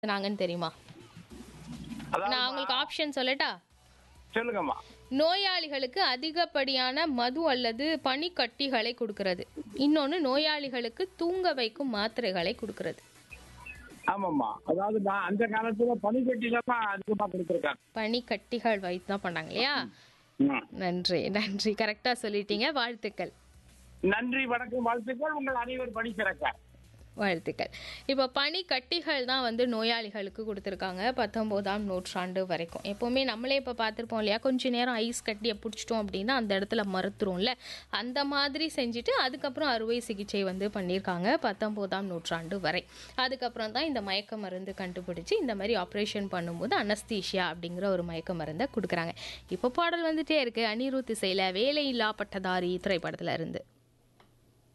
நாங்கன்னு தெரியுமா அதாவது நான் உங்களுக்கு ஆப்ஷன் சொல்லட்டா சொல்லுங்கம்மா நோயாளிகளுக்கு அதிகப்படியான மது அல்லது பனிக்கட்டிகளை கொடுக்கிறது இன்னொன்று நோயாளிகளுக்கு தூங்க வைக்கும் மாத்திரைகளை கொடுக்கிறது ஆமாம்மா அதாவது நான் அந்த காலத்துல பனிக்கட்டில தான் அதிகமா கொடுத்துருக்காங்க பனிக்கட்டிகள் வைத்து தான் பண்ணாங்க இல்லையா ம். நன்றி நன்றி கரெக்டாக சொல்லிட்டீங்க வாழ்த்துக்கள் நன்றி வணக்கம் வாழ்த்துக்கள் உங்கள் அனைவர் பணி சிறக்க வாழ்த்துக்கள் இப்போ பனிக்கட்டிகள் தான் வந்து நோயாளிகளுக்கு கொடுத்துருக்காங்க பத்தொம்போதாம் நூற்றாண்டு வரைக்கும் எப்போவுமே நம்மளே இப்போ பார்த்துருப்போம் இல்லையா கொஞ்ச நேரம் ஐஸ் கட்டியை பிடிச்சிட்டோம் அப்படின்னா அந்த இடத்துல மறுத்துரும்ல அந்த மாதிரி செஞ்சுட்டு அதுக்கப்புறம் அறுவை சிகிச்சை வந்து பண்ணியிருக்காங்க பத்தொம்போதாம் நூற்றாண்டு வரை அதுக்கப்புறம் தான் இந்த மயக்க மருந்து கண்டுபிடிச்சு இந்த மாதிரி ஆப்ரேஷன் பண்ணும்போது அனஸ்தீஷியா அப்படிங்கிற ஒரு மயக்க மருந்தை கொடுக்குறாங்க இப்போ பாடல் வந்துட்டே இருக்கு அனிருத் இசையில் வேலையில்லா பட்டதாரி திரைப்படத்துல இருந்து